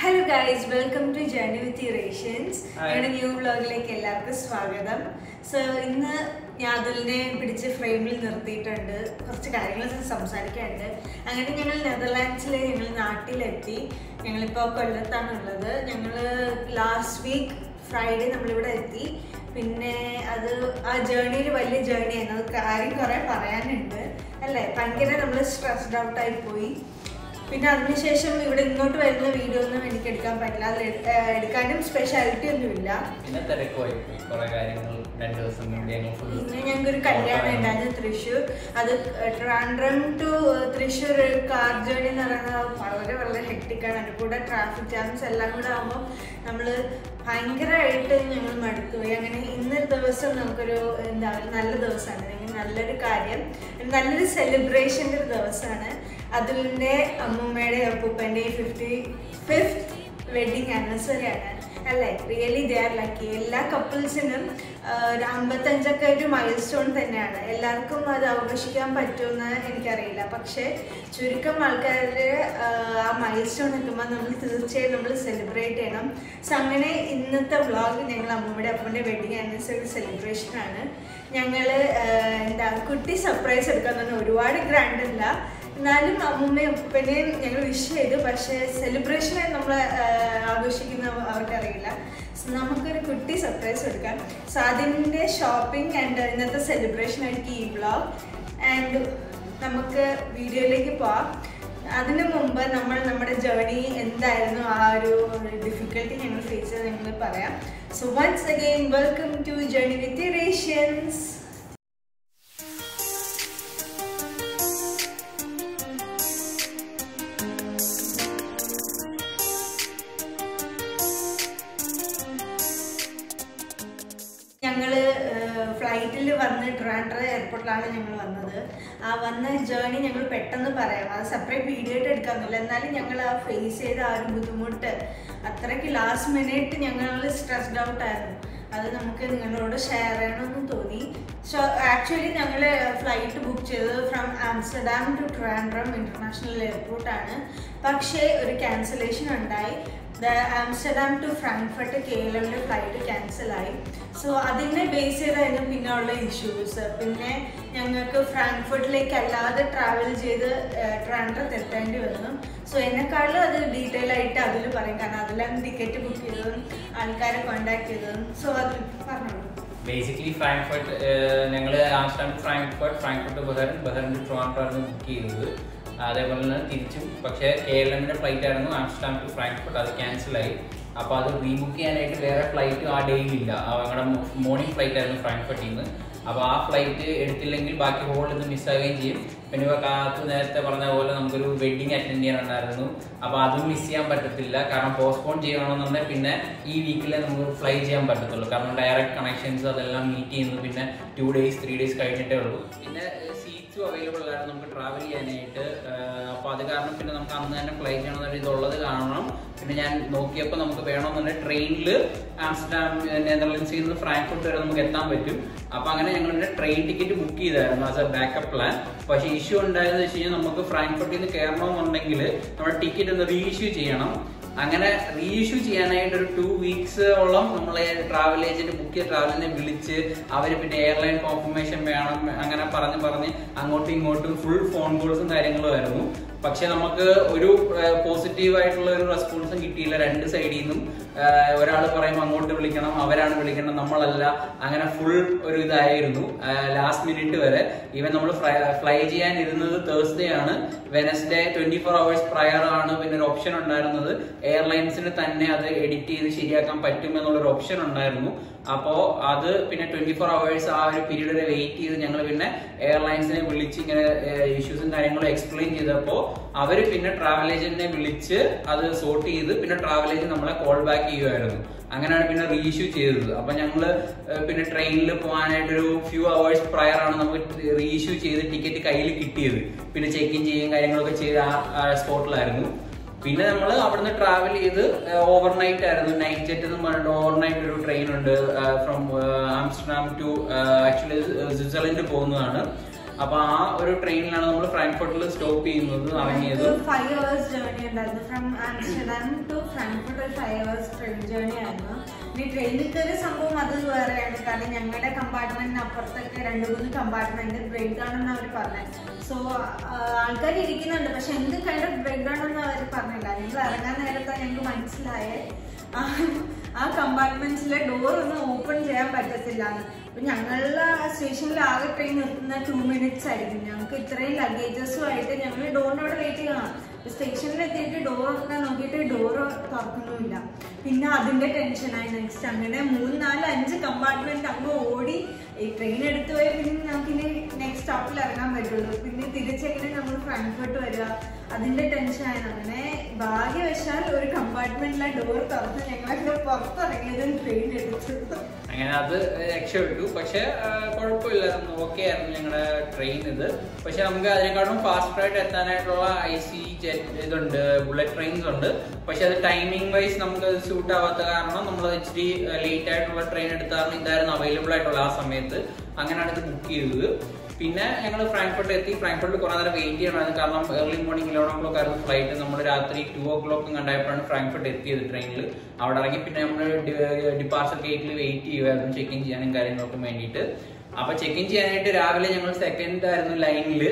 Hello guys welcome to journey with rations Hi. ഞങ്ങളുടെ new വ്ലോഗിലേക്ക് എല്ലാവർക്കും സ്വാഗതം സോ ഇന്ന് ഞാതുലിനെ പിടിച്ച് ഫ്രെയിമിൽ നിർത്തിയിട്ടുണ്ട് കുറച്ച് കാര്യങ്ങൾ സംസാരിക്കാനുണ്ട് അങ്ങനെ ഞങ്ങൾ നെതർലാൻഡ്സിൽ ഞങ്ങൾ നാട്ടിലെത്തി ഞങ്ങളിപ്പോൾ കൊല്ലത്താണുള്ളത് ഞങ്ങൾ ലാസ്റ്റ് വീക്ക് ഫ്രൈഡേ നമ്മളിവിടെ എത്തി പിന്നെ അത് ആ ജേർണിയിൽ വലിയ ജേർണി ആയിരുന്നു അത് കാര്യം കുറേ പറയാനുണ്ട് അല്ലേ ഭയങ്കര നമ്മൾ സ്ട്രെസ്ഡ് ഔട്ടായി പോയി പിന്നെ അതിനുശേഷം ഇവിടെ ഇങ്ങോട്ട് വരുന്ന വീഡിയോ ഒന്നും എനിക്ക് എടുക്കാൻ പറ്റില്ല അതിൽ എട്- എടുക്കാനും സ്പെഷ്യാലിറ്റി ഒന്നുമില്ല പിന്നെ തിരക്കുമായി പോയി കുറെ കാര്യങ്ങൾ രണ്ടു ദിവസം മുമ്പ് ഞങ്ങൾ ഫുൾ പിന്നെ ഞങ്ങൾക്ക് ഒരു കല്യാണം ഉണ്ടായിരുന്നു തൃശ്ശൂർ അത് Trivandrum to Thrissur car journey എന്ന് പറയുന്നത് വളരെ വളരെ ഹെക്ടിക്കാണ് അതിൻ്റെ കൂടെ ട്രാഫിക് ജാംസ് എല്ലാം കൂടെ ആകുമ്പോൾ നമ്മൾ ഭയങ്കരമായിട്ട് ഞങ്ങൾ മടുത്തുപോയി അങ്ങനെ ഇന്നൊരു ദിവസം നമുക്കൊരു എന്താ പറയുക നല്ല ദിവസമാണ് അല്ലെങ്കിൽ നല്ലൊരു കാര്യം നല്ലൊരു സെലിബ്രേഷൻ്റെ ഒരു ദിവസമാണ് അതിലിൻ്റെ അമ്മൂമ്മയുടെ അപ്പൂപ്പൻ്റെയും ഫിഫ്റ്റി ഫിഫ്ത്ത് വെഡിങ് ആനിവേഴ്സറി ആണ് അല്ലേ റിയലി ദേ ആർ ലക്കി എല്ലാ കപ്പിൾസിനും ഒരു അമ്പത്തഞ്ചൊക്കെ ഒരു മൈൽ സ്റ്റോൺ തന്നെയാണ് എല്ലാവർക്കും അത് ആഘോഷിക്കാൻ പറ്റുമെന്ന് എനിക്കറിയില്ല പക്ഷേ ചുരുക്കം ആൾക്കാർ ആ മൈൽ സ്റ്റോൺ എത്തുമ്പോൾ നമ്മൾ തീർച്ചയായും നമ്മൾ സെലിബ്രേറ്റ് ചെയ്യണം സോ അങ്ങനെ ഇന്നത്തെ വ്ളോഗ് ഞങ്ങൾ അമ്മയുടെ അപ്പൻ്റെ വെഡിങ് ആനിവേഴ്സറി സെലിബ്രേഷനാണ് ഞങ്ങൾ എന്താ കുട്ടി സർപ്രൈസ് എടുക്കാൻ തന്നെ ഒരുപാട് ഗ്രാൻഡ് അല്ല എന്നാലും അമ്മൂമ്മയും ഉപ്പനെയും ഞങ്ങൾ വിഷ് ചെയ്തു പക്ഷേ സെലിബ്രേഷനായി നമ്മൾ ആഘോഷിക്കുന്ന അവർക്കറിയില്ല So, നമുക്കൊരു കുട്ടി സർപ്രൈസ് എടുക്കാം സോ അതിൻ്റെ ഷോപ്പിംഗ് ആൻഡ് ഇന്നത്തെ സെലിബ്രേഷൻ ആയിരിക്കും ഈ വ്ളോഗ് ആൻഡ് നമുക്ക് വീഡിയോയിലേക്ക് പോവാം അതിനു മുമ്പ് നമ്മൾ നമ്മുടെ ജേർണി എന്തായിരുന്നു ആ ഒരു ഡിഫിക്കൽട്ടി ഞങ്ങൾ ഫേസ് ചെയ്ത് ഞങ്ങൾ പറയാം so once again welcome to journey with rations ഞങ്ങൾ ഫ്ലൈറ്റിൽ വന്ന് ട്രാൻഡ്ര എയർപോർട്ടിലാണ് ഞങ്ങൾ വന്നത് ആ വന്ന ജേർണി ഞങ്ങൾ പെട്ടെന്ന് പറയാം അത് സെപ്പറേറ്റ് വീഡിയോ ആയിട്ട് എടുക്കാമെന്നില്ല എന്നാലും ഞങ്ങൾ ആ ഫേസ് ചെയ്ത ആ ഒരു ബുദ്ധിമുട്ട് അത്രയ്ക്ക് ലാസ്റ്റ് മിനിറ്റ് ഞങ്ങൾ സ്ട്രെസ്ഡ് ഔട്ട് ആയിരുന്നു അത് നമുക്ക് നിങ്ങളോട് ഷെയർ ചെയ്യണമെന്ന് തോന്നി സോ ആക്ച്വലി ഞങ്ങൾ ഫ്ലൈറ്റ് ബുക്ക് ചെയ്തത് from Amsterdam to Trivandrum international എയർപോർട്ടാണ് പക്ഷേ ഒരു ക്യാൻസലേഷൻ ഉണ്ടായി the Amsterdam to Frankfurt K L എമ്മിൻ്റെ ഫ്ലൈറ്റ് ക്യാൻസലായി സോ അതിനെ ബേസ് ചെയ്തായിരുന്നു പിന്നെ ഉള്ള ഇഷ്യൂസ് പിന്നെ ഞങ്ങൾക്ക് ഫ്രാങ്ക്ഫർട്ടിലേക്ക് അല്ലാതെ ട്രാവൽ ചെയ്ത് ട്രാൻഡ്രത്ത് എത്തേണ്ടി വന്നു സോ എന്നെക്കാളും അത് ഡീറ്റെയിൽ ആയിട്ട് അതിൽ പറയും കാരണം അതിലാണ് ടിക്കറ്റ് ബുക്ക് ചെയ്തതും ആൾക്കാരെ കോണ്ടാക്ട് ചെയ്തതും സോ അത് പറഞ്ഞോളൂ ബേസിക്കലി ഫ്രാങ്ക്ഫർട്ട് ഞങ്ങൾ Amsterdam to Frankfurt Frankfurt to Bahrain Bahrain to Trivandrum ആയിരുന്നു ബുക്ക് ചെയ്തത് അതേപോലെ തന്നെ തിരിച്ചും പക്ഷേ കെ എൽ എമ്മിൻ്റെ ഫ്ലൈറ്റ് ആയിരുന്നു ആംസ്റ്റർഡാം ടു ഫ്രാങ്ക്ഫർട്ട് അത് ക്യാൻസലായി അപ്പോൾ അത് റീബുക്ക് ചെയ്യാനായിട്ട് വേറെ ഫ്ലൈറ്റ് ആ ഡേയിൽ ഇല്ല ഞങ്ങളുടെ മോർണിംഗ് ഫ്ലൈറ്റ് ആയിരുന്നു ഫ്രാങ്ക്ഫർട്ടിൽ നിന്ന് അപ്പോൾ ആ ഫ്ലൈറ്റ് എടുത്തില്ലെങ്കിൽ ബാക്കി ഹോളിൽ നിന്ന് മിസ്സാവുകയും ചെയ്യും പിന്നെ ഇപ്പോൾ കാത്ത് നേരത്തെ പറഞ്ഞ പോലെ നമുക്കൊരു വെഡിങ് അറ്റൻഡ് ചെയ്യാനുണ്ടായിരുന്നു അപ്പോൾ അതും മിസ് ചെയ്യാൻ പറ്റത്തില്ല കാരണം പോസ്റ്റ്പോൺ ചെയ്യണമെന്നുണ്ടെങ്കിൽ പിന്നെ ഈ വീക്കിലെ നമുക്ക് ഫ്ലൈ ചെയ്യാൻ പറ്റത്തുള്ളൂ കാരണം ഡയറക്റ്റ് കണക്ഷൻസ് അതെല്ലാം മീറ്റ് ചെയ്യുന്നു പിന്നെ ടു ഡേയ്സ് ത്രീ ഡേയ്സ് കഴിഞ്ഞിട്ടേ ഉള്ളൂ പിന്നെ സീറ്റ്സും അവൈലബിൾ ആയിരുന്നു നമുക്ക് ട്രാവൽ ചെയ്യാനായിട്ട് അപ്പോൾ അത് കാരണം പിന്നെ നമുക്ക് അന്ന് തന്നെ ഫ്ലൈ ചെയ്യണമെന്നൊരു ഇതുള്ളത് കാണണം പിന്നെ ഞാൻ നോക്കിയപ്പോൾ നമുക്ക് വേണമെന്നുണ്ടെങ്കിൽ ട്രെയിനിൽ ആംസ്റ്റർഡാം നെതർലൻഡ്സിൽ നിന്ന് ഫ്രാങ്ക്ഫർട്ട് വരെ നമുക്ക് എത്താൻ പറ്റും അപ്പോൾ അങ്ങനെ ഞങ്ങളുടെ ട്രെയിൻ ടിക്കറ്റ് ബുക്ക് ചെയ്തായിരുന്നു ആസ് എ ബാക്കപ്പ് പ്ലാൻ പക്ഷേ ഇഷ്യൂ ഉണ്ടായതെന്ന് വെച്ച് കഴിഞ്ഞാൽ നമുക്ക് ഫ്രാങ്ക്ഫർട്ടിൽ നിന്ന് കയറണമെന്നുണ്ടെങ്കിൽ നമ്മുടെ ടിക്കറ്റ് ഒന്ന് റീഇഷ്യൂ ചെയ്യണം അങ്ങനെ റീഇഷ്യൂ ചെയ്യാനായിട്ട് ഒരു ടു വീക്സോളം നമ്മളെ ട്രാവൽ ഏജന്റ് ബുക്ക് ചെയ്ത ട്രാവലിനെ വിളിച്ച് അവർ പിന്നെ എയർലൈൻ കോൺഫർമേഷൻ വേണം അങ്ങനെ പറഞ്ഞ് പറഞ്ഞ് അങ്ങോട്ടും ഇങ്ങോട്ടും ഫുൾ ഫോൺ കോൾസും കാര്യങ്ങളും ആയിരുന്നു പക്ഷെ നമുക്ക് ഒരു പോസിറ്റീവ് ആയിട്ടുള്ള ഒരു റെസ്പോൺസും കിട്ടിയില്ല രണ്ട് സൈഡിൽ നിന്നും ഒരാൾ പറയും അങ്ങോട്ട് വിളിക്കണം അവരാണ് വിളിക്കണം നമ്മളല്ല അങ്ങനെ ഫുൾ ഒരു ഇതായിരുന്നു ലാസ്റ്റ് മിനിറ്റ് വരെ ഈവൻ നമ്മൾ ഫ്ലൈ ചെയ്യാൻ ഇരുന്നത് തേഴ്സ്ഡേ ആണ് Wednesday twenty four hours prior ആണ് പിന്നെ ഒരു ഓപ്ഷൻ ഉണ്ടായിരുന്നത് എയർലൈൻസിന് തന്നെ അത് എഡിറ്റ് ചെയ്ത് ശരിയാക്കാൻ പറ്റും എന്നുള്ളൊരു ഓപ്ഷൻ ഉണ്ടായിരുന്നു അപ്പോൾ അത് പിന്നെ ട്വന്റി ഫോർ അവേഴ്സ് ആ ഒരു പീരീഡ് വരെ വെയിറ്റ് ചെയ്ത് ഞങ്ങൾ പിന്നെ എയർലൈൻസിനെ വിളിച്ച് ഇങ്ങനെ ഇഷ്യൂസും കാര്യങ്ങളും എക്സ്പ്ലെയിൻ ചെയ്തപ്പോൾ അവർ പിന്നെ ട്രാവൽ ഏജന്റിനെ വിളിച്ച് അത് സോർട്ട് ചെയ്ത് പിന്നെ ട്രാവൽ ഏജന്റ് നമ്മളെ കോൾ ബാക്ക് ചെയ്യുമായിരുന്നു അങ്ങനെയാണ് പിന്നെ റീഇഷ്യൂ ചെയ്തത് അപ്പൊ ഞങ്ങള് പിന്നെ ട്രെയിനിൽ പോകാനായിട്ട് ഒരു ഫ്യൂ അവേഴ്സ് പ്രയർ ആണ് നമുക്ക് റീഇഷ്യൂ ചെയ്ത് ടിക്കറ്റ് കയ്യിൽ കിട്ടിയത് പിന്നെ ചെക്ക് ഇൻ ചെയ്യും കാര്യങ്ങളൊക്കെ ചെയ്ത് ആ സ്പോട്ടിലായിരുന്നു പിന്നെ നമ്മൾ അവിടുന്ന് ട്രാവൽ ചെയ്ത് ഓവർനൈറ്റ് ആയിരുന്നു നൈറ്റ് ജെറ്റ് എന്ന് പറഞ്ഞിട്ട് ഓവർനൈറ്റ് ഒരു ട്രെയിൻ ഉണ്ട് from Amsterdam to actually Switzerland പോകുന്നതാണ് അപ്പൊ ആ ഒരു ട്രെയിനിലാണ് നമ്മൾ ഫ്രാങ്ക്ഫർട്ടിൽ സ്റ്റോപ്പ് ചെയ്യുന്നത് ഇറങ്ങിയത് ഫൈവ് അവേഴ്സ് ജേർണി ഉണ്ടായിരുന്നു ഫ്രം ആംസ്റ്റർഡാം ടു ഫ്രാങ്ക്ഫർട്ട് ഒരു ഫൈവ് അവേഴ്സ് ട്രെയിൻ ജേർണി ആയിരുന്നു ഇനി ട്രെയിനിൽ കയറിയ സംഭവം അത് വേറെയാണ് കാരണം ഞങ്ങളുടെ കമ്പാർട്ട്മെന്റിന് അപ്പുറത്തൊക്കെ രണ്ട് മൂന്ന് കമ്പാർട്ട്മെന്റ് ബ്രേക്ക് ഡൗൺ എന്ന് അവർ പറഞ്ഞത് സോ ആൾക്കാർ ഇരിക്കുന്നുണ്ട് പക്ഷെ എന്ത് കൈൻഡ് ഓഫ് ബ്രേക്ക് ഡൗൺ എന്ന് അവർ പറഞ്ഞില്ല ഞങ്ങൾ ഇറങ്ങാൻ നേരത്തെ ഞങ്ങൾക്ക് മനസ്സിലായേ ആ- ആ കമ്പാർട്ട്മെന്റ്സിലെ ഡോർ ഒന്നും ഓപ്പൺ ചെയ്യാൻ പറ്റത്തില്ല അപ്പൊ ഞങ്ങളുടെ സ്റ്റേഷനിൽ ആകെ ട്രെയിൻ നിർത്തുന്ന ടു മിനിറ്റ്സ് ആയിരിക്കും ഞങ്ങൾക്ക് ഇത്രയും ലഗേജസും ആയിട്ട് ഞങ്ങൾ ഡോറിനോട് വെയിറ്റ് ചെയ്യണം സ്റ്റേഷനിൽ എത്തിയിട്ട് ഡോർ ഒക്കെ നോക്കിയിട്ട് ഡോർ തുറക്കുന്നുമില്ല പിന്നെ അതിന്റെ ടെൻഷനായി നെക്സ്റ്റ് അങ്ങനെ മൂന്ന് നാല് അഞ്ച് കമ്പാർട്ട്മെന്റ് അങ്ങ് ഓടി ഈ ട്രെയിൻ എടുത്തു പോയാൽ പിന്നെ നമുക്ക് ഇനി നെക്സ്റ്റ് സ്റ്റോപ്പിൽ ഇറങ്ങാൻ പറ്റുള്ളൂ പിന്നെ തിരിച്ചെങ്ങനെ നമ്മൾ ഫ്രാങ്ക്ഫർട്ട് വരിക അതിന്റെ ടെൻഷനായിരുന്നു അങ്ങനെ ഭാഗ്യവശാൽ ഒരു കമ്പാർട്ട്മെന്റിലെ ഡോർ തുറന്ന് ഞങ്ങളൊക്കെ പുറത്തിറങ്ങിയതും ട്രെയിൻ എടുത്തു അങ്ങനെ അത് രക്ഷപ്പെട്ടു പക്ഷെ കുഴപ്പമില്ല ഓക്കെ ആയിരുന്നു ഞങ്ങളുടെ ട്രെയിൻ ഇത് പക്ഷെ നമുക്ക് അതിനെക്കാളും ഫാസ്റ്റ് ആയിട്ട് എത്താനായിട്ടുള്ള ഐ സി ജെറ്റ് ഇതുണ്ട് ബുള്ളറ്റ് ട്രെയിൻസ് ഉണ്ട് പക്ഷെ അത് ടൈമിംഗ് വൈസ് നമുക്ക് അത് സൂട്ട് ആവാത്ത കാരണം നമ്മൾ ഇച്ചിരി ലേറ്റ് ആയിട്ടുള്ള ട്രെയിൻ എടുത്ത കാരണം ഇതായിരുന്നു അവൈലബിൾ ആയിട്ടുള്ള ആ സമയത്ത് അങ്ങനെയാണ് ഇത് ബുക്ക് ചെയ്തത് പിന്നെ ഞങ്ങൾ ഫ്രാങ്ക്ഫർട്ട് എത്തി ഫ്രാങ്ക്ഫർട്ടിൽ കുറെ നേരം വെയിറ്റ് ചെയ്യണമായിരുന്നു കാരണം early morning eleven o'clock ആയിരുന്നു ഫ്ലൈറ്റ് നമ്മൾ രാത്രി ടു ഓ ക്ലോക്ക് കണ്ടായപ്പോഴാണ് ഫ്രാങ്ക്ഫർട്ട് എത്തിയത് ട്രെയിനിൽ അവിടെ ഇറങ്ങി പിന്നെ നമ്മൾ ഡിപ്പാർച്ചർ ഗേറ്റിൽ വെയിറ്റ് ചെയ്യുമായിരുന്നു ചെക്ക് ഇൻ ചെയ്യാനും കാര്യങ്ങൾക്കും വേണ്ടിയിട്ട് അപ്പൊ ചെക്ക് ഇൻ ചെയ്യാനായിട്ട് രാവിലെ ഞങ്ങൾ സെക്കൻഡ് ആയിരുന്നു ലൈനിൽ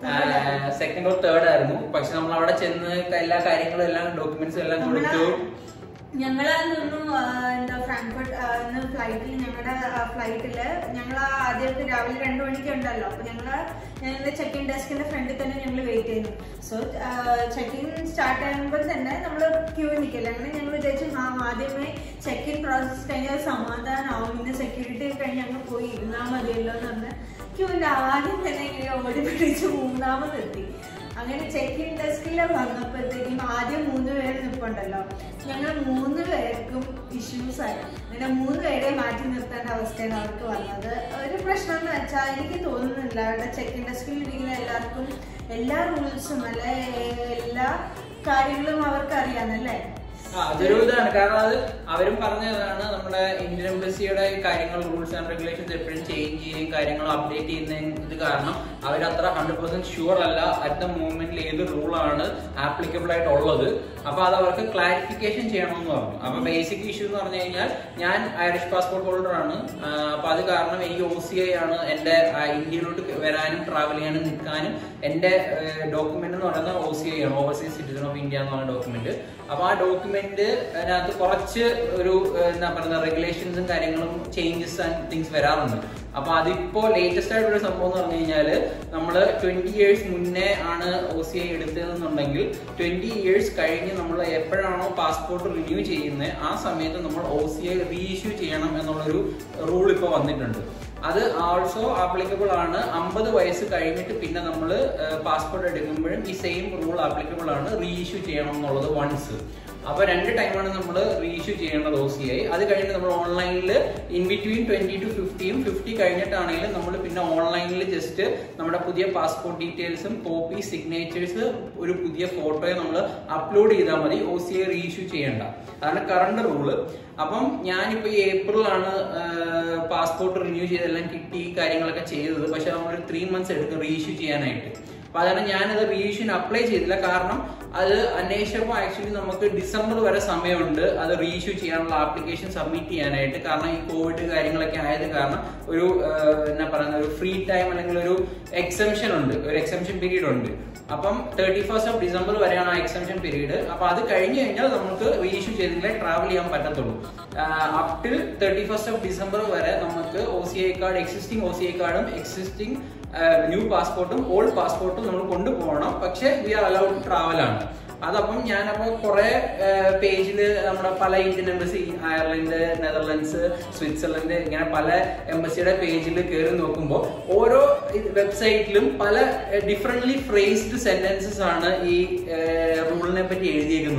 സെക്കൻഡ് ഓർ തേർഡ് ആയിരുന്നു പക്ഷെ നമ്മൾ അവിടെ ചെന്ന് എല്ലാ കാര്യങ്ങളും എല്ലാം ഡോക്യുമെന്റ്സും എല്ലാം കൊടുത്തു ഞങ്ങളാന്ന് തോന്നുന്നു ആ, എന്താ ഫ്രാങ്ക്ഫർട്ട് ആ, ഇന്ന് ഫ്ലൈറ്റിൽ ഞങ്ങളുടെ ഫ്ലൈറ്റില് ഞങ്ങൾ ആദ്യമൊക്കെ രാവിലെ രണ്ടു മണിക്ക് ഉണ്ടല്ലോ അപ്പൊ ഞങ്ങള് ഞങ്ങളുടെ ചെക്ക് ഇൻ ഡെസ്കിന്റെ ഫ്രണ്ടിൽ തന്നെ ഞങ്ങൾ വെയിറ്റ് ചെയ്യുന്നു സോ ചെക്ക് ഇൻ സ്റ്റാർട്ട് ചെയ്യുമ്പോൾ തന്നെ നമ്മൾ ക്യൂ നിൽക്കില്ല അങ്ങനെ ഞങ്ങൾ വിചാരിച്ചു ആ ആദ്യമേ ചെക്ക് ഇൻ പ്രോസസ് കഴിഞ്ഞാൽ സമാധാനമാവും പിന്നെ സെക്യൂരിറ്റി കഴിഞ്ഞ് അങ്ങ് പോയി ഇരുന്നാൽ മതിയല്ലോ എന്ന് പറഞ്ഞ് ക്യൂവിന്റെ ആദ്യം തന്നെ ഇങ്ങനെ ഓടി പിടിച്ച് മൂന്നാമതെത്തി അങ്ങനെ ചെക്ക് ഇൻ ഡെസ്കിൽ വന്നപ്പോഴത്തേക്കും ആദ്യം മൂന്ന് പേര് നിൽപ്പുണ്ടല്ലോ ഞങ്ങൾ മൂന്ന് പേർക്കും ഇഷ്യൂസ് ആയി അങ്ങനെ മൂന്ന് പേരെ മാറ്റി നിർത്തേണ്ട അവസ്ഥയാണ് അവർക്ക് വന്നത് ഒരു പ്രശ്നം എന്ന് വെച്ചാൽ എനിക്ക് തോന്നുന്നില്ല അവിടെ ചെക്ക് ഇൻ ഡെസ്കിൽ ഇരിക്കുന്ന എല്ലാവർക്കും എല്ലാ റൂൾസും അല്ലെ എല്ലാ കാര്യങ്ങളും അവർക്ക് അറിയാമല്ലേ ആ, അതൊരു ഇതാണ് കാരണം അത് അവരും പറഞ്ഞതാണ് നമ്മുടെ ഇന്ത്യൻ എംബസിയുടെ കാര്യങ്ങൾ റൂൾസ് ആൻഡ് റെഗുലേഷൻസ് എപ്പോഴും ചേഞ്ച് ചെയ്യുകയും കാര്യങ്ങൾ അപ്ഡേറ്റ് ചെയ്യുന്ന ഇത് കാരണം അവർ അത്ര ഹൺഡ്രഡ് പെർസെന്റ് ഷുവർ അല്ല അറ്റ് ദ മൂമെന്റിൽ ഏത് റൂളാണ് ആപ്ലിക്കബിൾ ആയിട്ടുള്ളത് അപ്പൊ അത് അവർക്ക് ക്ലാരിഫിക്കേഷൻ ചെയ്യണമെന്ന് പറഞ്ഞു അപ്പൊ ബേസിക് ഇഷ്യൂ എന്ന് പറഞ്ഞു കഴിഞ്ഞാൽ ഞാൻ ഐറിഷ് പാസ്പോർട്ട് ഹോൾഡർ ആണ് ആ, അപ്പൊ അത് കാരണം എനിക്ക് ഒ സി ഐ ആണ് എന്റെ ആ, ഇന്ത്യയിലോട്ട് വരാനും ട്രാവൽ ചെയ്യാനും നിൽക്കാനും എന്റെ ഡോക്യുമെന്റ് എന്ന് പറയുന്നത് ഒ സി ഐ ആണ് ഓവർസീസ് സിറ്റിസൺ ഓഫ് ഇന്ത്യ എന്ന് പറഞ്ഞ ഡോക്യുമെന്റ് അപ്പൊ ആ ഡോക്യുമെന്റ് അതിനകത്ത് കുറച്ച് ഒരു ഏഹ്, എന്താ പറയുക റെഗുലേഷൻസും കാര്യങ്ങളും ചേഞ്ചസ് ആൻഡ് തിങ്സ് വരാറുണ്ട് അപ്പൊ അതിപ്പോ ലേറ്റസ്റ്റ് ആയിട്ടുള്ള സംഭവം എന്ന് പറഞ്ഞു കഴിഞ്ഞാല് നമ്മള് ട്വന്റി ഇയേഴ്സ് മുന്നേ ആണ് ഒ സി ഐ എടുത്തതെന്നുണ്ടെങ്കിൽ ട്വന്റി ഇയേഴ്സ് കഴിഞ്ഞ് നമ്മൾ എപ്പോഴാണോ പാസ്പോർട്ട് റിന്യൂ ചെയ്യുന്നത് ആ സമയത്ത് നമ്മൾ ഒ സി ഐ റീഇഷ്യൂ ചെയ്യണം എന്നുള്ളൊരു റൂൾ ഇപ്പൊ വന്നിട്ടുണ്ട് അത് ആൾസോ ആപ്ലിക്കബിൾ ആണ് അമ്പത് വയസ്സ് കഴിഞ്ഞിട്ട് പിന്നെ നമ്മൾ പാസ്പോർട്ട് എടുക്കുമ്പോഴും ഈ സെയിം റൂൾ ആപ്ലിക്കബിൾ ആണ് റീഇഷ്യൂ ചെയ്യണം എന്നുള്ളത് വൺസ് അപ്പൊ രണ്ട് ടൈമാണ് നമ്മൾ റീഇഷ്യൂ ചെയ്യേണ്ടത് ഒ സി ഐ അത് കഴിഞ്ഞിട്ട് നമ്മൾ ഓൺലൈനിൽ ഇൻ ബിറ്റ്വീൻ ട്വന്റി ടു ഫിഫ്റ്റിയും ഫിഫ്റ്റി കഴിഞ്ഞിട്ടാണെങ്കിലും നമ്മൾ പിന്നെ ഓൺലൈനിൽ ജസ്റ്റ് നമ്മുടെ പുതിയ പാസ്പോർട്ട് ഡീറ്റെയിൽസും കോപ്പി സിഗ്നേച്ചേഴ്സ് ഒരു പുതിയ ഫോട്ടോയെ നമ്മൾ അപ്ലോഡ് ചെയ്താൽ മതി ഒ സി ഐ റീഇഷ്യൂ ചെയ്യേണ്ട അതാണ് കറണ്ട് റൂള് അപ്പം ഞാനിപ്പോ ഈ ഏപ്രിലാണ് പാസ്പോർട്ട് റിന്യൂ ചെയ്തെല്ലാം കിട്ടി ഈ കാര്യങ്ങളൊക്കെ ചെയ്തത് പക്ഷെ നമ്മളൊരു ത്രീ മന്ത്സ് എടുക്കും റീഇഷ്യൂ ചെയ്യാനായിട്ട് അപ്പൊ അതാണ് ഞാനത് റീഇഷ്യൂന് അപ്ലൈ ചെയ്തില്ല കാരണം അത് അന്വേഷിച്ചപ്പോൾ ആക്ച്വലി നമുക്ക് ഡിസംബർ വരെ സമയമുണ്ട് അത് റീഇഷ്യൂ ചെയ്യാനുള്ള ആപ്ലിക്കേഷൻ സബ്മിറ്റ് ചെയ്യാനായിട്ട് കാരണം ഈ കോവിഡ് കാര്യങ്ങളൊക്കെ ആയത് കാരണം ഒരു ആഹ്, എന്നാ പറയുന്ന ഒരു ഫ്രീ ടൈം അല്ലെങ്കിൽ ഒരു എക്സംഷൻ ഉണ്ട് ഒരു എക്സംഷൻ പീരീഡ് ഉണ്ട് അപ്പം തേർട്ടി ഫസ്റ്റ് ഓഫ് ഡിസംബർ വരെയാണ് ആ എക്സംഷൻ പീരീഡ് അപ്പൊ അത് കഴിഞ്ഞ് കഴിഞ്ഞാൽ നമുക്ക് റീഇഷ്യൂ ചെയ്തെങ്കിലേ ട്രാവൽ ചെയ്യാൻ പറ്റത്തുള്ളൂ up till thirty first of December വരെ നമുക്ക് O C I card existing O C I കാർഡും എക്സിസ്റ്റിംഗ് ന്യൂ പാസ്പോർട്ടും ഓൾഡ് പാസ്പോർട്ടും നമ്മൾ കൊണ്ടുപോകണം പക്ഷെ we are allowed to travel ആണ് അതപ്പം ഞാനപ്പോ കുറെ പേജിൽ നമ്മുടെ പല Indian embassy Ireland Netherlands Switzerland ഇങ്ങനെ പല എംബസിയുടെ പേജിൽ കയറി നോക്കുമ്പോൾ ഓരോ വെബ്സൈറ്റിലും പല ഡിഫറെന്റ്ലി ഫ്രേസ്ഡ് സെന്റൻസസ് ആണ് ഈ റൂളിനെ പറ്റി എഴുതിയേക്കുന്നത്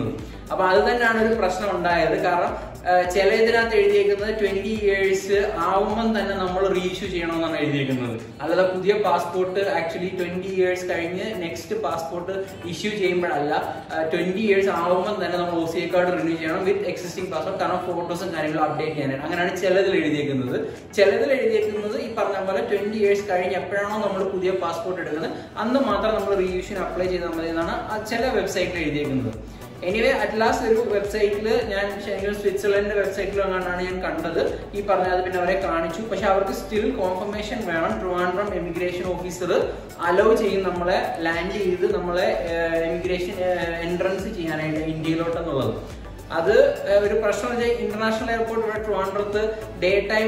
അപ്പൊ അത് തന്നെയാണ് ഒരു പ്രശ്നം ഉണ്ടായത് കാരണം ആ, ചില ഇതിനകത്ത് എഴുതിയേക്കുന്നത് ട്വന്റി ഇയേഴ്സ് ആവുമ്പം തന്നെ നമ്മൾ റീഇഷ്യൂ ചെയ്യണമെന്നാണ് എഴുതിയേക്കുന്നത് അല്ലാതെ പുതിയ പാസ്പോർട്ട് ആക്ച്വലി ട്വന്റി ഇയേഴ്സ് കഴിഞ്ഞ് നെക്സ്റ്റ് പാസ്പോർട്ട് ഇഷ്യൂ ചെയ്യുമ്പോഴല്ല ട്വന്റി ഇയേഴ്സ് ആവുമ്പം തന്നെ നമ്മൾ ഒ സി കാർഡ് റിന്യൂ ചെയ്യണം വിത്ത് എക്സിസ്റ്റിംഗ് പാസ്പോർട്ട് കാരണം ഫോട്ടോസും കാര്യങ്ങളും അപ്ഡേറ്റ് ചെയ്യാനാണ് അങ്ങനെയാണ് ചിലതിൽ എഴുതിയേക്കുന്നത് ചിലതിൽ എഴുതിയേക്കുന്നത് ഈ പറഞ്ഞ പോലെ ട്വന്റി ഇയേഴ്സ് കഴിഞ്ഞ് എപ്പോഴാണോ നമ്മൾ പുതിയ പാസ്പോർട്ട് എടുക്കുന്നത് അന്ന് മാത്രം നമ്മൾ റീഇഷ്യൂന് അപ്ലൈ ചെയ്താൽ മതി എന്നാണ് ആ ചില വെബ്സൈറ്റിൽ എഴുതിയേക്കുന്നത് എനിവേ അറ്റ് ലാസ്റ്റ് ഒരു വെബ്സൈറ്റിൽ ഞാൻ ശരിക്കും സ്വിറ്റ്സർലൻഡിന്റെ വെബ്സൈറ്റിലും അങ്ങാണ്ടാണ് ഞാൻ കണ്ടത് ഈ പറഞ്ഞത് പിന്നെ അവരെ കാണിച്ചു പക്ഷെ അവർക്ക് സ്റ്റിൽ കോൺഫർമേഷൻ വേണം ട്രിവാൻഡ്രം എമിഗ്രേഷൻ ഓഫീസർ അലോ ചെയ്യും നമ്മളെ ലാൻഡ് ചെയ്ത് നമ്മളെ എമിഗ്രേഷൻ എൻട്രൻസ് ചെയ്യാനായിട്ട് ഇന്ത്യയിലോട്ടെന്നുള്ളത് അത് ഏഹ്, ഒരു പ്രശ്നം വെച്ചാൽ ഇന്റർനാഷണൽ എയർപോർട്ട് ഇവിടെ ട്രിവാൻഡ്രത്ത് ഡേ ടൈം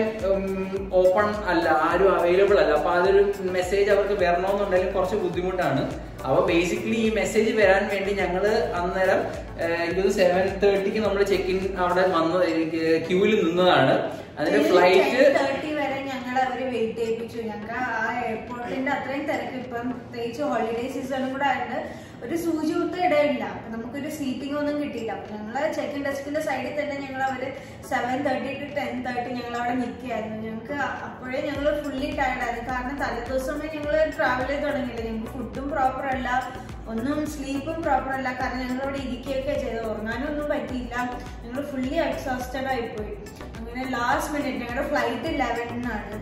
ഓപ്പൺ അല്ല ആരും അവൈലബിൾ അല്ല അപ്പൊ അതൊരു മെസ്സേജ് അവർക്ക് വരണമെന്നുണ്ടെങ്കിൽ കുറച്ച് ബുദ്ധിമുട്ടാണ് അപ്പൊ ബേസിക്കലി ഈ മെസ്സേജ് വരാൻ വേണ്ടി ഞങ്ങള് അന്നേരം ഏഹ്, എനിക്ക് സെവൻ തേർട്ടിക്ക് നമ്മൾ ചെക്ക് ഇൻ അവിടെ വന്ന് ക്യൂവിൽ നിന്നതാണ് അതിന്റെ ഫ്ലൈറ്റ് തേർട്ടി വരെ ഞങ്ങൾ അവര് വെയിറ്റ് ചെയ്യിപ്പിച്ചു ഞങ്ങൾക്ക് ആ എയർപോർട്ടിന്റെ അത്രയും തിരക്ക് ഇപ്പം പ്രത്യേകിച്ച് ഹോളിഡേ സീസണും കൂടെ ആയിട്ട് ഒരു സൂചി കുത്ത ഇടയില്ല അപ്പൊ നമുക്കൊരു സീറ്റിംഗ് ഒന്നും കിട്ടിയില്ല അപ്പൊ ഞങ്ങള് ചെക്ക് ഇൻ ഡെസ്കിന്റെ സൈഡിൽ തന്നെ ഞങ്ങൾ അവര് seven thirty to ten thirty ഞങ്ങൾ അവിടെ നിൽക്കുകയായിരുന്നു ഞങ്ങൾക്ക് അപ്പോഴേ ഞങ്ങൾ ഫുള്ളി ടയർഡായിരുന്നു കാരണം തലേദിവസമേ ഞങ്ങൾ ട്രാവൽ ചെയ്ത് തുടങ്ങിയില്ല ഞങ്ങൾക്ക് ഫുഡും പ്രോപ്പർ അല്ല ഒന്നും സ്ലീപ്പും പ്രോപ്പർ അല്ല കാരണം ഞങ്ങൾ അവിടെ ഇരിക്കുകയൊക്കെ ചെയ്ത് ഉറങ്ങാനും ഒന്നും പറ്റിയില്ല ഞങ്ങൾ ഫുള്ളി എക്സോസ്റ്റഡ് ആയിപ്പോയി അങ്ങനെ ലാസ്റ്റ് മിനിറ്റ് ഞങ്ങളുടെ ഫ്ലൈറ്റ് ലെവനാണ്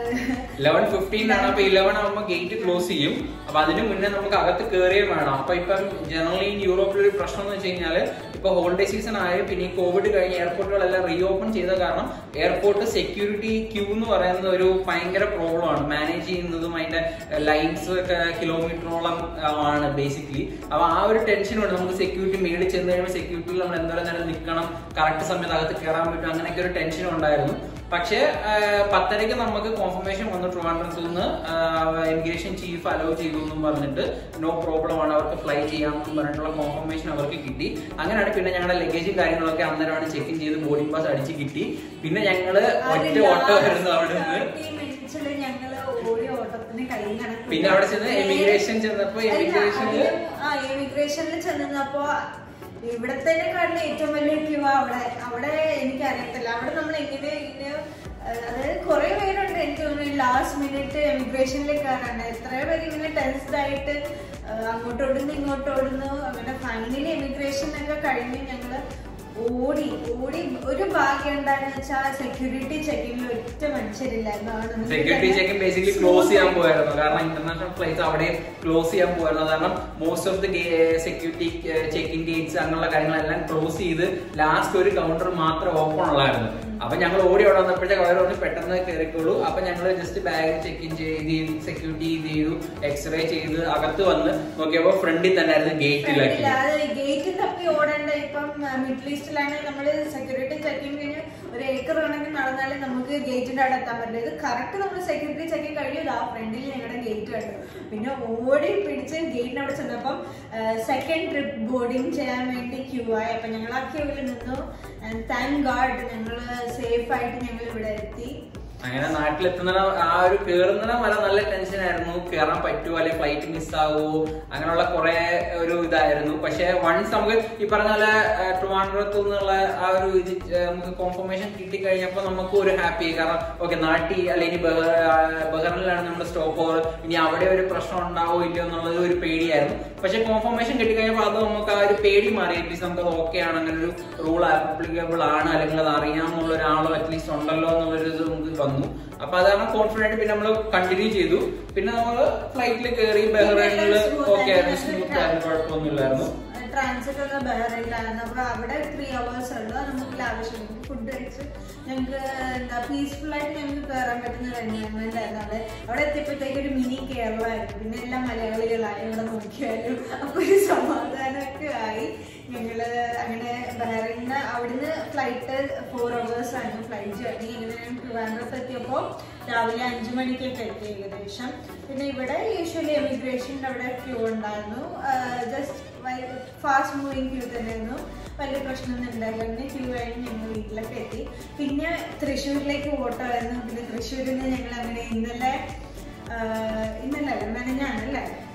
ലെവൻ ഫിഫ്റ്റീൻ ആണ് അപ്പൊ ഇലവൻ ആകുമ്പോൾ ഗേറ്റ് ക്ലോസ് ചെയ്യും അപ്പൊ അതിന് മുന്നേ നമുക്ക് അകത്ത് കയറിയേ വേണം അപ്പൊ ഇപ്പം ജനറലി യൂറോപ്പിൽ ഒരു പ്രശ്നം എന്ന് വെച്ച് കഴിഞ്ഞാല് ഇപ്പൊ ഹോളിഡേ സീസൺ ആയി പിന്നെ ഈ കോവിഡ് കഴിഞ്ഞ് എയർപോർട്ടുകളെല്ലാം റീ ഓപ്പൺ ചെയ്ത കാരണം എയർപോർട്ട് സെക്യൂരിറ്റി ക്യൂ എന്ന് പറയുന്ന ഒരു ഭയങ്കര പ്രോബ്ലം ആണ് മാനേജ് ചെയ്യുന്നതും അതിന്റെ ലൈൻസ് ഒക്കെ കിലോമീറ്ററോളം ആണ് ബേസിക്കലി അപ്പൊ ആ ഒരു ടെൻഷനുണ്ട് നമുക്ക് സെക്യൂരിറ്റി മേളിൽ ചെന്ന് കഴിയുമ്പോൾ സെക്യൂരിറ്റിയിൽ നമ്മൾ എന്തോരം നേരം നിൽക്കണം കറക്റ്റ് സമയത്ത് അകത്ത് കയറാൻ പറ്റും അങ്ങനെയൊക്കെ ഒരു ടെൻഷൻ ഉണ്ടായിരുന്നു പക്ഷേ ആ, പത്തരയ്ക്ക് നമുക്ക് കോൺഫർമേഷൻ വന്നു ട്രിവാൻഡ്രത്ത് നിന്ന് ഇമിഗ്രേഷൻ ചീഫ് അലോ ചെയ്തു എന്നും പറഞ്ഞിട്ട് നോ പ്രോബ്ലം ആണ് അവർക്ക് ഫ്ലൈ ചെയ്യാമെന്നും പറഞ്ഞിട്ടുള്ള കോൺഫർമേഷൻ അവർക്ക് കിട്ടി അങ്ങനെയാണ് പിന്നെ ഞങ്ങളുടെ ലഗേജും കാര്യങ്ങളൊക്കെ അന്നേരമാണ് ചെക്ക് ഇൻ ചെയ്ത് ബോർഡിംഗ് പാസ് അടിച്ച് കിട്ടി പിന്നെ ഞങ്ങള് ഒറ്റ ഓട്ടോ വരുന്നു അവിടെ നിന്ന് മിനിറ്റ്സിൽ ഞങ്ങള് ഓടി ഓട്ടത്തിന് കഴിയും കണക്ക് പിന്നെ അവിടെ ചെന്ന് എമിഗ്രേഷൻ ചെന്നപ്പോ അല്ല, എമിഗ്രേഷനില് അതിലും, ആ എമിഗ്രേഷനിൽ ചെന്നപ്പോ ഇവിടത്തേക്കാട്ടിലും ഏറ്റവും വലിയ ക്യൂ അവിടെ അവിടെ എനിക്ക് അറിയത്തില്ല അവിടെ നമ്മൾ എങ്ങനെ ഇങ്ങനെ അഹ് അതായത് കുറെ പേരുണ്ട് എനിക്ക് തോന്നുന്നു ലാസ്റ്റ് മിനിറ്റ് എമിഗ്രേഷനിൽ കയറാണ് എത്രയോ പേര് ഇങ്ങനെ ടെൻസ്ഡ് ആയിട്ട് അഹ് അങ്ങോട്ട് ഓടുന്നു ഇങ്ങോട്ട് ഓടുന്നു അങ്ങനെ ഫൈനലി എമിഗ്രേഷൻ ഒക്കെ കഴിഞ്ഞ് ഞങ്ങള് ഓടി ഓടി ഒരു ഭാഗ്യം എന്താണെന്ന് വെച്ചാൽ സെക്യൂരിറ്റി ചെക്കിങ്ങിൽ ഒറ്റ മനുഷ്യരില്ലായിരുന്നു അത് നമുക്ക് സെക്യൂരിറ്റി തന്നെ ചെക്കിൻ ബേസിക്കലി ക്ലോസ് ചെയ്യാൻ പോയായിരുന്നു കാരണം ഇന്റർനാഷണൽ ഫ്ലൈറ്റ് അവിടെ ക്ലോസ് ചെയ്യാൻ പോയായിരുന്നു കാരണം most of the security check in gates അങ്ങനെയുള്ള കാര്യങ്ങളെല്ലാം ക്ലോസ് ചെയ്ത് ലാസ്റ്റ് ഒരു കൗണ്ടർ മാത്രം ഓപ്പൺ ഉള്ളായിരുന്നു അപ്പൊ ഞങ്ങൾ ഓടി അവിടെ വന്നപ്പോഴത്തേക്ക് അവർ ഒന്ന് പെട്ടെന്ന് കയറിക്കോളൂ അപ്പൊ ഞങ്ങൾ ജസ്റ്റ് ബാഗ് ചെക്ക് ഇൻ ചെയ്ത് സെക്യൂരിറ്റി ഇത് ചെയ്തു എക്സ്റേ ചെയ്ത് അകത്ത് വന്ന് നോക്കിയപ്പോ ഫ്രണ്ടിൽ തന്നെ ആയിരുന്നു ഗേറ്റിലാക്കി ഗേറ്റ് തപ്പി ഓടേണ്ട ഇപ്പം മിഡിൽ ഈസ്റ്റിലാണെങ്കിൽ നമ്മള് സെക്യൂരിറ്റി ചെക്കിങ് കഴിഞ്ഞ് ഒരു ഏക്കർ കണക്കിന് നടന്നാലേ നമുക്ക് ഗേറ്റിന്റെ അവിടെ എത്താൻ പറ്റില്ല ഇത് കറക്റ്റ് നമ്മൾ സെക്യൂരിറ്റി ചെക്കിങ് കഴിഞ്ഞു ആ ഫ്രണ്ടിൽ ഞങ്ങളുടെ ഗേറ്റ് കണ്ടു പിന്നെ ഓടി പിടിച്ച് ഗേറ്റിന് അവിടെ ചെന്നപ്പം സെക്കൻഡ് ട്രിപ്പ് ബോർഡിങ് ചെയ്യാൻ വേണ്ടി ക്യൂ ആയി അപ്പൊ ഞങ്ങൾ ആ ക്യൂവിൽ നിന്നു താങ്ക് ഗാഡ് ഞങ്ങൾ സേഫ് ആയിട്ട് ഞങ്ങൾ ഇവിടെ എത്തി അങ്ങനെ നാട്ടിലെത്തുന്ന ആ ഒരു കേറുന്ന വരെ നല്ല ടെൻഷൻ ആയിരുന്നു കയറാൻ പറ്റുമോ അല്ലെങ്കിൽ ഫ്ലൈറ്റ് മിസ്സാവോ അങ്ങനെയുള്ള കുറെ ഒരു ഇതായിരുന്നു പക്ഷെ വൺസ് നമുക്ക് ഈ പറഞ്ഞ പോലെ ട്രിവാൻഡ്രത്ത് നിന്നുള്ള ആ ഒരു ഇത് ഏർ നമുക്ക് കോൺഫർമേഷൻ കിട്ടിക്കഴിഞ്ഞപ്പോൾ നമുക്ക് ഒരു ഹാപ്പി കാരണം ഓക്കെ നാട്ടിൽ അല്ലെങ്കിൽ ബഹറിനിലാണ് നമ്മുടെ സ്റ്റോപ്പ് ഓവർ ഇനി അവിടെ ഒരു പ്രശ്നം ഉണ്ടാവോ ഇല്ലയോ എന്നുള്ളത് ഒരു പേടിയായിരുന്നു പക്ഷെ കോൺഫർമേഷൻ കിട്ടിക്കഴിഞ്ഞപ്പോൾ അത് നമുക്ക് ആ ഒരു പേടി മാറി അറ്റ്ലീസ്റ്റ് നമുക്ക് അത് ഓക്കെ ആണ് അങ്ങനെ ഒരു റൂൾ ആപ്ലിക്കബിൾ ആണ് അല്ലെങ്കിൽ അത് അറിയാമെന്നുള്ള ഒരാളോ അറ്റ്ലീസ്റ്റ് ഉണ്ടല്ലോ എന്നുള്ളൊരു ഇത് നമുക്ക് വന്നു അപ്പൊ അതാണ് കോൺഫിഡന്റ് പിന്നെ നമ്മൾ കണ്ടിന്യൂ ചെയ്തു പിന്നെ നമ്മൾ ഫ്ലൈറ്റിൽ കയറി ബഹ്റൈനിൽ ഓക്കെ ആയിരുന്നു സ്മൂത്ത് ആയിരുന്നു കുഴപ്പമൊന്നുമില്ലായിരുന്നു ട്രാൻസിറ്റ് ഒന്ന് ബഹറിലായിരുന്നു അപ്പൊ അവിടെ ത്രീ അവേഴ്സ് ഉള്ളു നമുക്ക് ആവശ്യമില്ല ഫുഡ് കഴിച്ച് ഞങ്ങൾക്ക് എന്താ പീസ്ഫുൾ ആയിട്ട് ഞങ്ങൾക്ക് കയറാൻ പറ്റുന്ന ഒരു എൻവയോൺമെന്റ് ആയിരുന്നു അവിടെ അവിടെ എത്തിയപ്പോഴത്തേക്ക് ഒരു മിനി കേരളമായിരുന്നു പിന്നെ എല്ലാം മലയാളികളായി ഇവിടെ നോക്കിയാലും അപ്പൊ ഒരു സമാധാനമൊക്കെ ആയി ഞങ്ങള് അങ്ങനെ ബഹറിന് അവിടുന്ന് ഫ്ലൈറ്റ് ഫോർ അവേഴ്സ് ആയിരുന്നു ഫ്ലൈറ്റ് ജേർണി ഇങ്ങനെ ഞാൻ ട്രിവാൻഡ്രത്ത് എത്തിയപ്പോൾ രാവിലെ അഞ്ചു മണിക്കൊക്കെ എത്തി ഏകദേശം പിന്നെ ഇവിടെ യൂഷ്വലി എമിഗ്രേഷൻ്റെ അവിടെ ക്യൂ ഉണ്ടായിരുന്നു ജസ്റ്റ് ഫാസ്റ്റ് മൂവിങ് ക്യൂ തന്നെയായിരുന്നു വലിയ പ്രശ്നമൊന്നും ഉണ്ടായില്ല പിന്നെ ക്യൂ കഴിഞ്ഞ് ഞങ്ങൾ വീട്ടിലൊക്കെ എത്തി പിന്നെ തൃശ്ശൂരിലേക്ക് ഓട്ടോ ആയിരുന്നു പിന്നെ തൃശ്ശൂരിൽ നിന്ന് ഞങ്ങൾ അങ്ങനെ ഇന്നലെ ആ, ഇന്നലെ അല്ല മെനഞ്ഞാണല്ലേ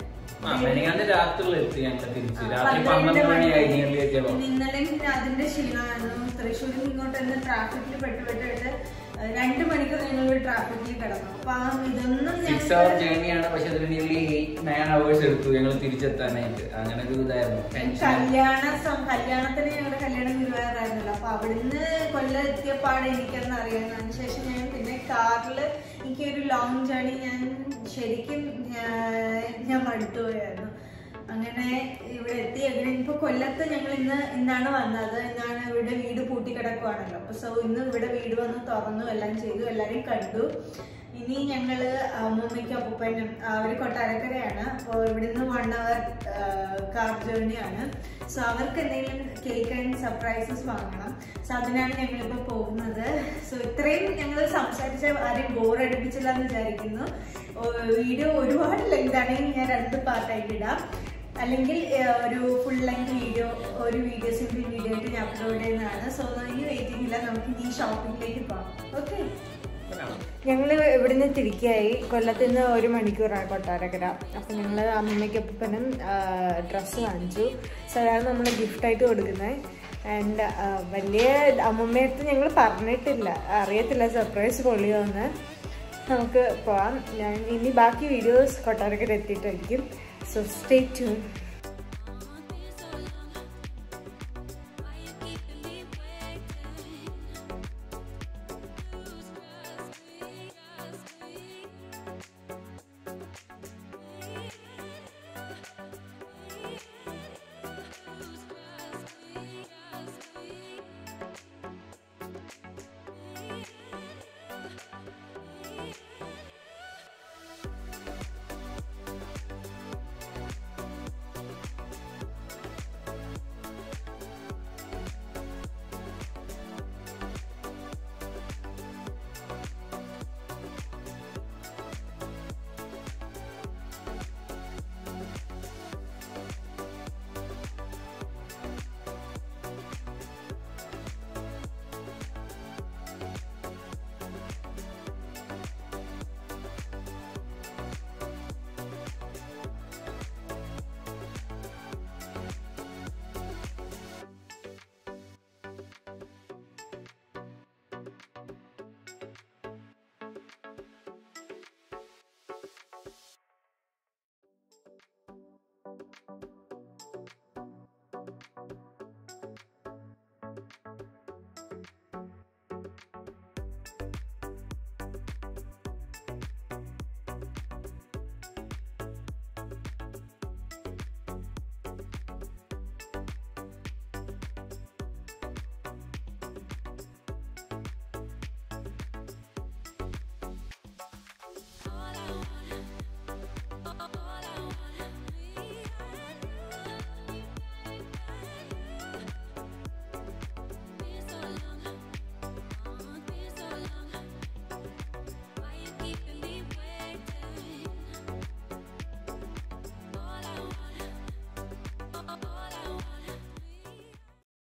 ആ മെനങ്ങാണ്ട് രാത്രിയിൽ എത്തി ഞങ്ങൾ തിരിച്ച് ആ, രാത്രി പന്ത്രണ്ട് പന്ത്രണ്ട് മണി മണി. കഴിഞ്ഞിട്ട് എത്തിയപ്പോ പിന്നെ ഇന്നലെയും അതിന്റെ ക്ഷീണമായിരുന്നു തൃശ്ശൂരിൽ നിന്ന് ഇങ്ങോട്ട് തന്നെ ട്രാഫിക്കിൽ പെട്ടുപെട്ടിട്ട് രണ്ട് മണിക്കൂർ ഞങ്ങൾ ട്രാഫിക്കിൽ കിടന്നു അപ്പൊ ആ ഇതൊന്നും സിക്സ് അവർ ഞങ്ങൾക്ക് ജേർണിയാണ് പക്ഷെ അതിൽ നിയർലി എയ്റ്റ് നയൻ അവേഴ്സ് എടുത്തു ഞങ്ങൾ തിരിച്ചെത്താനായിട്ട് അങ്ങനെ ഒരു ഇതായിരുന്നു ടെൻഷൻ കല്യാണ സം- കല്യാണത്തിന് ഞങ്ങളുടെ കല്യാണം ഗുരുവായൂരായിരുന്നല്ലോ അപ്പൊ അവിടുന്ന് കൊല്ലം എത്തിയപ്പാട് എനിക്കെന്ന് അറിയാം അതിനുശേഷം ഞാൻ പിന്നെ കാറില് എനിക്കൊരു ലോങ് ജേർണി ഞാൻ ശരിക്കും ഞാൻ- ഞാൻ മടുത്തു പോയായിരുന്നു അങ്ങനെ ഇവിടെ എത്തി അങ്ങനെ ഇപ്പൊ കൊല്ലത്ത് ഞങ്ങൾ ഇന്ന് ഇന്നാണ് വന്നത് ഇന്നാണ് ഇവിടെ വീട് പൂട്ടി കിടക്കുവാണല്ലോ അപ്പൊ സോ ഇന്ന് ഇവിടെ വീട് വന്ന് തുറന്നു എല്ലാം ചെയ്തു എല്ലാരെയും കണ്ടു ഇനി ഞങ്ങള് അമ്മൂമ്മയ്ക്കും അപ്പൂപ്പനും അവര് കൊട്ടാരക്കരയാണ് അപ്പോൾ ഇവിടുന്ന് വൺ അവർ കാർ ജേർണിയാണ് സോ അവർക്ക് എന്തെങ്കിലും കേക്ക് ആൻഡ് സർപ്രൈസസ് വാങ്ങണം സോ അതിനാണ് ഞങ്ങളിപ്പോൾ പോകുന്നത് സോ ഇത്രയും ഞങ്ങൾ സംസാരിച്ച ആരെയും ബോർ അടിപ്പിച്ചില്ല എന്ന് വിചാരിക്കുന്നു വീഡിയോ ഒരുപാട് ലെങ്ത് ആണെങ്കിൽ ഞാൻ രണ്ട് പാർട്ടായിട്ട് ഇടാം അല്ലെങ്കിൽ ഏഹ്, ഒരു ഫുൾ ലെങ്ത് വീഡിയോ ഒരു വീഡിയോ സിംപിൾ വീഡിയോ ആയിട്ട് ഞാൻ അപ്ലോഡ് ചെയ്യുന്നതാണ് സോ ഇനി വെയിറ്റിംഗ് ഇല്ല നമുക്ക് ഇനി ഷോപ്പിംഗിലേക്ക് പോകാം ഓക്കെ ഞങ്ങൾ ഇവിടുന്ന് തിരിക്കായി കൊല്ലത്ത് നിന്ന് ഒരു മണിക്കൂറാണ് കൊട്ടാരക്കര അപ്പം ഞങ്ങൾ അമ്മയ്ക്കൊപ്പനും ഡ്രസ്സ് വാങ്ങിച്ചു സോ അതാണ് നമ്മൾ ഗിഫ്റ്റായിട്ട് കൊടുക്കുന്നത് ആൻഡ് വലിയ അമ്മമ്മയടുത്ത് ഞങ്ങൾ പറഞ്ഞിട്ടില്ല അറിയത്തില്ല സർപ്രൈസ് പൊളിയോന്ന് നമുക്ക് പോവാം ഞാൻ ഇനി ബാക്കി വീഡിയോസ് കൊട്ടാരക്കര എത്തിയിട്ടായിരിക്കും സോ സ്റ്റേ ട്യൂൺ